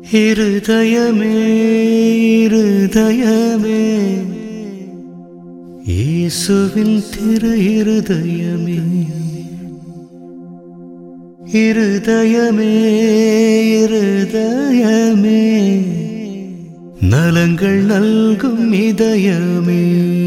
இருதயமே இருதயமே இயேசுவின் திரு இருதயமே இருதயமே இருதயமே நலங்கள் நல்கும் இதயமே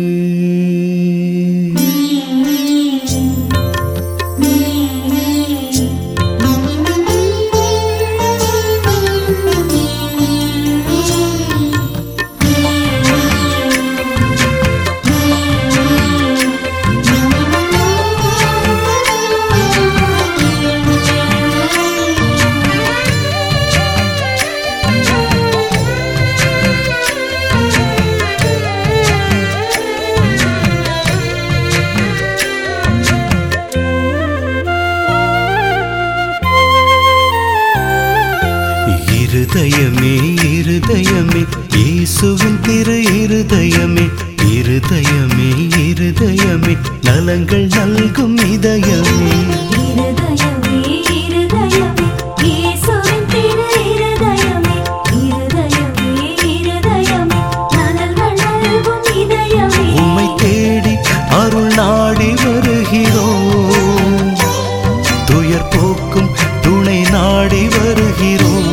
இருதயமே இருதயமே இயேசுவின் திரு இருதயமே இருதயமே இருதயமே நலங்கள் நல்கும் இதயமே இருதயமே இருதயமே இயேசுவின் திரு இருதயமே இருதயமே இருதயமே நலங்கள் நல்கும் இதயமே உம்மை தேடி அருள் நாடி வருகிறோம் துயர் போக்கும் துணை நாடி வருகிறோம்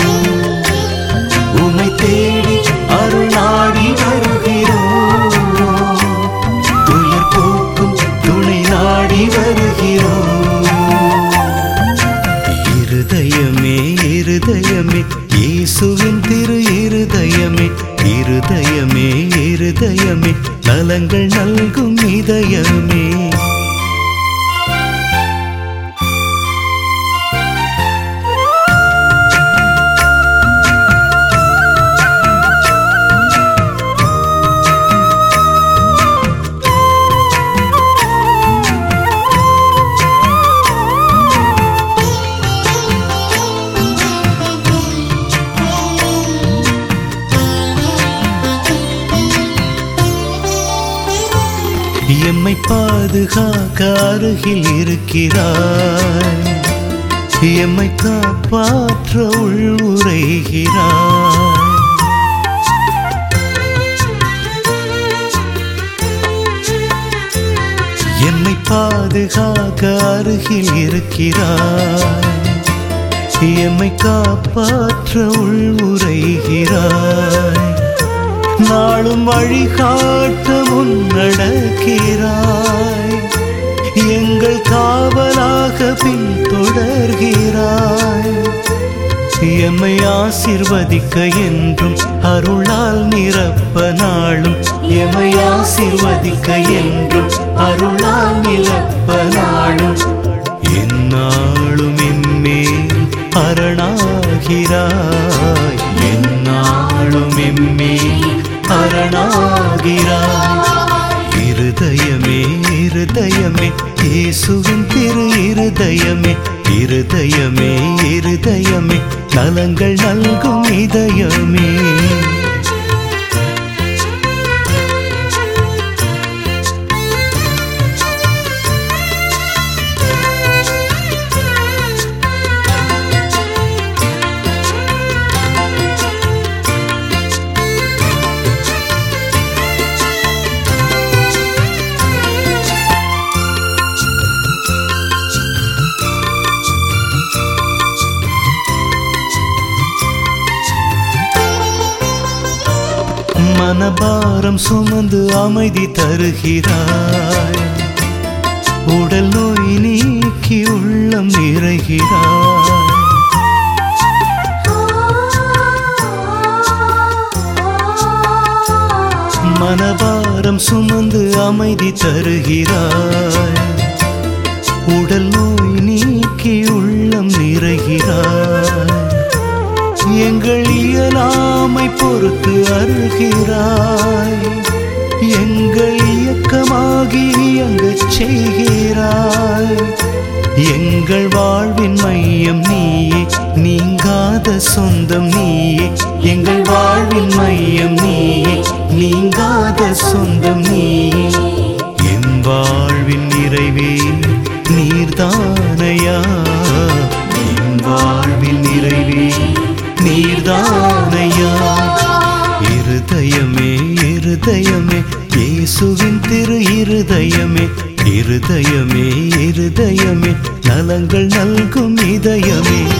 உம்மை தேடி அருள் நாடி வருகிறோம் துயர் போக்கும் துணை நாடி வருகிறோம் இருதயமே இருதயமே இயேசுவின் திரு இருதயமே இருதயமே இருதயமே நலங்கள் நல்கும் இதயமே எம்மை பாதுகாக்க அருகில் இருக்கிறாய் எம்மை காப்பாற்ற உள் உரைகிறாய் என்னை பாதுகாக்க அருகில் இருக்கிறாய் எம்மை காப்பாற்ற உள் உரைகிறாய் நாளும் வழிகாட்ட முன்னடக்கிறாய் எங்கள் காவலாக பின்தொடர்கிறாய் எம்மை ஆசிர்வதிக்க என்றும் அருளால் நிரப்ப நாளும் எம்மை ஆசிர்வதிக்க என்றும் அருளால் நிரப்ப நாளும் என்னாலும் எம்மேல் அரணாகிறாய் என்னாலும் எம்மேல் அரணாகிறாய் இருதயமே இருதயமே இயேசுவின் திரு இருதயமே இருதயமே இருதயமே நலங்கள் நல்கும் இதயமே மனபாரம் சுமந்து அமைதி தருகிறாய் உடல் நோய் நீக்கி உள்ளம் நிறைகிறாய் மனபாரம் சுமந்து அமைதி தருகிறாய் உடல் நோய் நீக்கி உள்ளம் நிறைகிறாய் எங்கள் இயலாமை பொறுத்து அருகிறாய் எங்கள் இயக்கமாகி அங்கச் செய்கிறாய் எங்கள் வாழ்வின் மையம் நீயே நீங்காத சொந்தம் நீயே எங்கள் வாழ்வின் மையம் நீயே நீங்காத சொந்தம் நீயே என் வாழ்வின் நிறைவே நீர்தானையா என் வாழ்வின் நிறைவே நீர்தானையா இருதயமே இருதயமே இயேசுவின் திரு இருதயமே இருதயமே இருதயமே நலங்கள் நல்கும் இதயமே